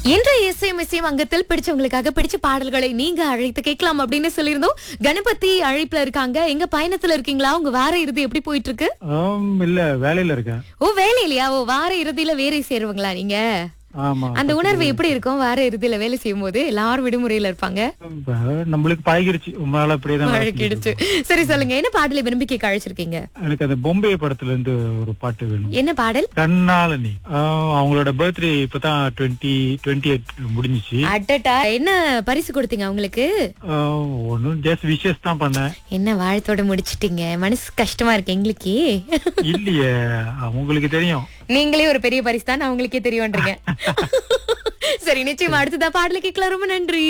இன்றைய இசையும் அங்கத்தில் பிடிச்சவங்களுக்காக பிடிச்ச பாடல்களை நீங்க அழைத்து கேட்கலாம் அப்படின்னு சொல்லியிருந்தோம் கணபதி அழைப்புல இருக்காங்க எங்க பயணத்துல இருக்கீங்களா உங்க வார இறுதி எப்படி போயிட்டு இருக்கு ஆம், இல்ல வேலையில இருக்கேன் ஓ வேலையிலையா ஓ வார இறுதியில வேலை சேருவங்களா நீங்க ஆமா அந்த உணர்வு எப்படி இருக்கும் வார இறுதியில வேலை செய்யும் போது எல்லாரும் விடுமுறையில இருப்பாங்க இப்ப நம்மளுக்கு பழகிருச்சு உங்களால அப்படியேதான் வேலை வழக்கிடுச்சு சரி சொல்லுங்க என்ன பாடலை விரும்பி கேட்க அழைச்சிருக்கீங்க செஞ்சுட்டு. எனக்கு அந்த பொம்பே படத்துல இருந்து ஒரு பாட்டு வேணும் என்ன பாடல் கண்ணாலனி ஆஹ், அவங்களோட பர்த்டே இப்பதான் டுவெண்ட்டி டுவெண்ட்டி எயிட் முடிஞ்சிச்சு அட்டட்டா என்ன பரிசு கொடுத்தீங்க அவங்களுக்கு ஒன்னும் ஜஸ்ட் விஷஸ் தான் பண்ணேன் என்ன வாழ்த்தோட முடிச்சிட்டீங்க மனசு கஷ்டமா இருக்கு எங்களுக்கு இல்லையே அவங்களுக்கு தெரியும் நீங்களே ஒரு பெரிய பரிசு தான் அவங்களுக்கே தெரியும்ன்றீங்க சரி நிச்சயமா அடுத்ததா பாடல கேட்கலாம் ரொம்ப நன்றி